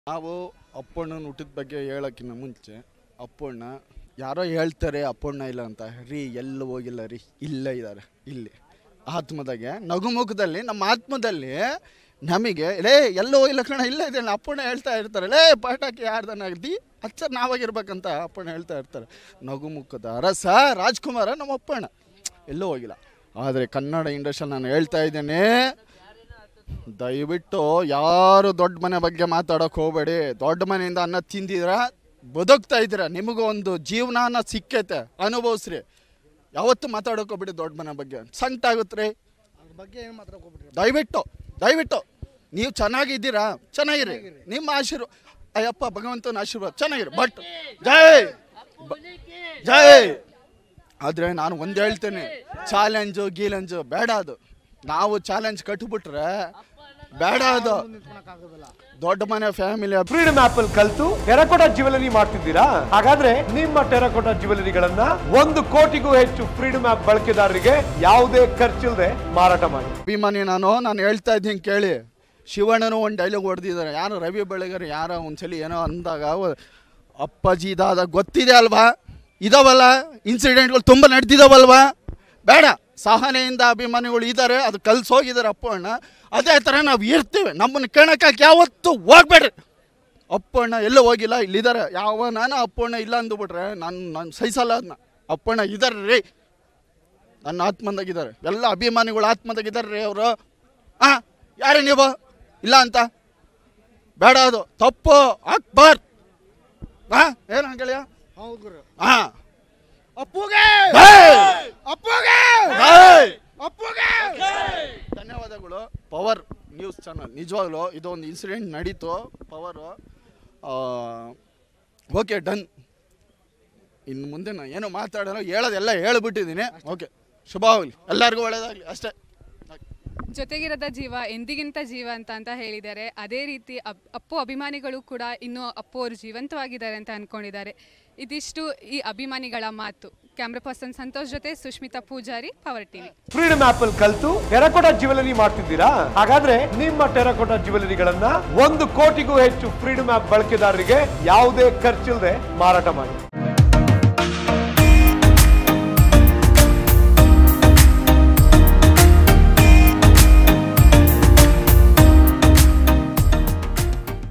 ನಾವು ಅಪ್ಪಣ್ಣನ ಊಟದ ಬಗ್ಗೆ ಹೇಳೋಕ್ಕಿಂತ ಮುಂಚೆ ಅಪ್ಪಣ್ಣ ಯಾರೋ ಹೇಳ್ತಾರೆ ಅಪ್ಪಣ್ಣ ಇಲ್ಲ ಅಂತ ರೀ ಎಲ್ಲ ಹೋಗಿಲ್ಲ ರೀ ಇಲ್ಲೇ ಇದ್ದಾರೆ ಇಲ್ಲಿ ಆತ್ಮದಾಗೆ ನಗುಮುಖದಲ್ಲಿ ನಮ್ಮ ಆತ್ಮದಲ್ಲಿ ನಮಗೆ ಲೇ ಎಲ್ಲ ಹೋಗಿಲ್ಲ ಕಣ ಇಲ್ಲೇ ಇದೆ ಅಪ್ಪಣ್ಣ ಹೇಳ್ತಾ ಇರ್ತಾರೆ ಲೇ ಪಟಾಕಿ ಯಾರ್ದನ ದಿ ಅಚ್ಚ ನಾವಾಗಿರ್ಬೇಕಂತ ಅಪ್ಪಣ್ಣ ಹೇಳ್ತಾ ಇರ್ತಾರೆ ನಗುಮುಖದ ಅರಸ ರಾಜ್ಕುಮಾರ ನಮ್ಮ ಅಪ್ಪಣ್ಣ ಎಲ್ಲೂ ಹೋಗಿಲ್ಲ ಆದರೆ ಕನ್ನಡ ಇಂಡಸ್ಟ್ರಿಯಲ್ಲಿ ನಾನು ಹೇಳ್ತಾ ಇದ್ದೇನೆ ದಯವಿಟ್ಟು ಯಾರು ದೊಡ್ಡ ಮನೆ ಬಗ್ಗೆ ಮಾತಾಡೋಕೆ ಹೋಗಬೇಡಿ ದೊಡ್ಡ ಮನೆಯಿಂದ ಅನ್ನ ತಿಂದಿದ್ರ ಬದುಕ್ತಾ ಇದ್ದೀರ ನಿಮಗೂ ಒಂದು ಜೀವನಾನ ಸಿಕ್ಕೈತೆ ಅನುಭವಿಸ್ರಿ ಯಾವತ್ತು ಮಾತಾಡೋಕೆ ಹೋಗ್ಬಿಡಿ ದೊಡ್ಡ ಮನೆ ಬಗ್ಗೆ ಸಂಕಟ ಆಗುತ್ತೆ ರೀ ಅದ್ರ ಬಗ್ಗೆ ಏನು ಮಾತಾಡಕ್ ಹೋಗ್ಬಿಟ್ರಿ ದಯವಿಟ್ಟು ದಯವಿಟ್ಟು ನೀವು ಚೆನ್ನಾಗಿದ್ದೀರಾ ಚೆನ್ನಾಗಿರಿ ನಿಮ್ಮ ಆಶೀರ್ವಾದ ಅಯ್ಯಪ್ಪ ಭಗವಂತನ ಆಶೀರ್ವಾದ ಚೆನ್ನಾಗಿರಿ ಬಟ್ ಜೈ ಬ- ಜೈ ಆದರೆ ನಾನು ಒಂದು ಹೇಳ್ತೇನೆ ಚಾಲೆಂಜು ಗೀಲೆಂಜು ಬೇಡ ಅದು ನಾವು ಚಾಲೆಂಜ್ ಕಟ್ಬಿಟ್ರೆ ಬೇಡ ಅದು ನಿಂತ್ಕೊಳಕ್ಕಾಗೋದಿಲ್ಲ ದೊಡ್ಡ ಮನೆ ಫ್ಯಾಮಿಲಿ ಫ್ರೀಡಮ್ ಆಪ್ ಅಲ್ಲಿ ಕಲ್ತು ಟೆರಕೋಟಾ ಜ್ಯುವೆಲರಿ ಮಾಡ್ತಿದ್ದೀರಾ ಹಾಗಾದ್ರೆ ನಿಮ್ಮ ಟೆರಕೋಟಾ ಜ್ಯುವೆಲರಿಗಳನ್ನ ಒಂದು ಕೋಟಿಗೂ ಹೆಚ್ಚು ಫ್ರೀಡಮ್ ಆಪ್ ಬಳಕೆದಾರರಿಗೆ ಯಾವುದೇ ಖರ್ಚಿಲ್ಲದೆ ಮಾರಾಟ ಮಾಡಿ ಅಭಿಮಾನಿ ನಾನು ನಾನು ಹೇಳ್ತಾ ಇದ್ದೀನಿ ಕೇಳಿ ಶಿವಣ್ಣನು ಒಂದು ಡೈಲಾಗ್ ಹೊಡೆದಿದ್ದಾರೆ ಯಾರು ರವಿ ಬೆಳಗರ್ ಯಾರೋ ಒಂದ್ಸಲಿ ಏನೋ ಅಂದಾಗ ಅವ- ಅಪ್ಪಾಜಿ ಇದಾದ ಗೊತ್ತಿದೆ ಅಲ್ವಾ ಇದಾವಲ್ಲ ಇನ್ಸಿಡೆಂಟ್ಗಳು ತುಂಬ ನಡೆದಿದ್ದಾವಲ್ವಾ ಬೇಡ ಸಹನೆಯಿಂದ ಅಭಿಮಾನಿಗಳು ಇದ್ದಾರೆ ಅದು ಕಲ್ಸೋಗಿದ್ದಾರೆ ಅಪ್ಪ ಅಣ್ಣ ಅದೇ ಥರ ನಾವು ಇರ್ತೀವಿ ನಮ್ಮನ್ನು ಕೇಳೋಕ್ಕಾಗಿ ಯಾವತ್ತೂ ಹೋಗ್ಬೇಡ್ರಿ ಅಪ್ಪಣ್ಣ ಎಲ್ಲೂ ಹೋಗಿಲ್ಲ ಇಲ್ಲಿದ್ದಾರೆ ಯಾವ ನಾನು ಅಪ್ಪಣ್ಣ ಇಲ್ಲ ಅಂದುಬಿಟ್ರೆ ನಾನು ನಾನು ಸಹಿಸಲ್ಲ ಅದನ್ನ ಅಪ್ಪಣ್ಣ ಇದ್ದಾರೆ ರೀ ನನ್ನ ಆತ್ಮದಾಗಿದ್ದಾರೆ ಎಲ್ಲ ಅಭಿಮಾನಿಗಳು ಆತ್ಮದಾಗಿದ್ದಾರೆ ರೀ ಅವರು ಹಾಂ ಯಾರೇ ನೀವು ಇಲ್ಲ ಅಂತ ಬೇಡ ಅದು ತಪ್ಪು ಅಕ್ಬರ್ ಹಾಂ ಏನು ಹಂಗೆಳಿಯ ಹೌದು ಗುರು ಹಾಂ ಅಪ್ಪುಗೆ ಅಪ್ಪುಗೆ ಅಪ್ಪುಗೆ ಧನ್ಯವಾದಗಳು ಪವರ್ ನ್ಯೂಸ್ ಚಾನಲ್ ನಿಜವಾಗ್ಲೂ ಇದೊಂದು ಇನ್ಸಿಡೆಂಟ್ ನಡೀತು ಪವರು ಓಕೆ ಡನ್ ಇನ್ನು ಮುಂದೆ ನಾನು ಏನು ಮಾತಾಡೋಣ ಹೇಳೋದೆಲ್ಲ ಹೇಳ್ಬಿಟ್ಟಿದ್ದೀನಿ ಓಕೆ ಶುಭವಾಗಲಿ ಎಲ್ಲರಿಗೂ ಒಳ್ಳೇದಾಗಲಿ ಅಷ್ಟೇ ಜೊತೆಗಿರದ ಜೀವ ಎಂದಿಗಿಂತ ಜೀವ ಅಂತ ಅಂತ ಹೇಳಿದ್ದಾರೆ ಅದೇ ರೀತಿ ಅಪ್- ಅಪ್ಪು ಅಭಿಮಾನಿಗಳು ಕೂಡ ಇನ್ನೂ ಅಪ್ಪು ಅವರು ಜೀವಂತವಾಗಿದ್ದಾರೆ ಅಂತ ಅಂದ್ಕೊಂಡಿದ್ದಾರೆ ಇದಿಷ್ಟು ಈ ಅಭಿಮಾನಿಗಳ ಮಾತು ಕ್ಯಾಮ್ರಾ ಪರ್ಸನ್ ಸಂತೋಷ್ ಜೊತೆ Sushmita Poojari power TV freedom app ಅಲ್ಲಿ ಕಲ್ತು ಟೆರಕೋಟಾ ಜ್ಯುವೆಲರಿ ಮಾಡ್ತಿದ್ದೀರಾ ಹಾಗಾದ್ರೆ ನಿಮ್ಮ ಟೆರಕೋಟಾ ಜ್ಯುವೆಲರಿಗಳನ್ನ ಒಂದು ಕೋಟಿಗೂ ಹೆಚ್ಚು ಫ್ರೀಡಮ್ ಆಪ್ ಬಳಕೆದಾರರಿಗೆ ಯಾವುದೇ ಖರ್ಚಿಲ್ಲದೆ ಮಾರಾಟ ಮಾಡಿ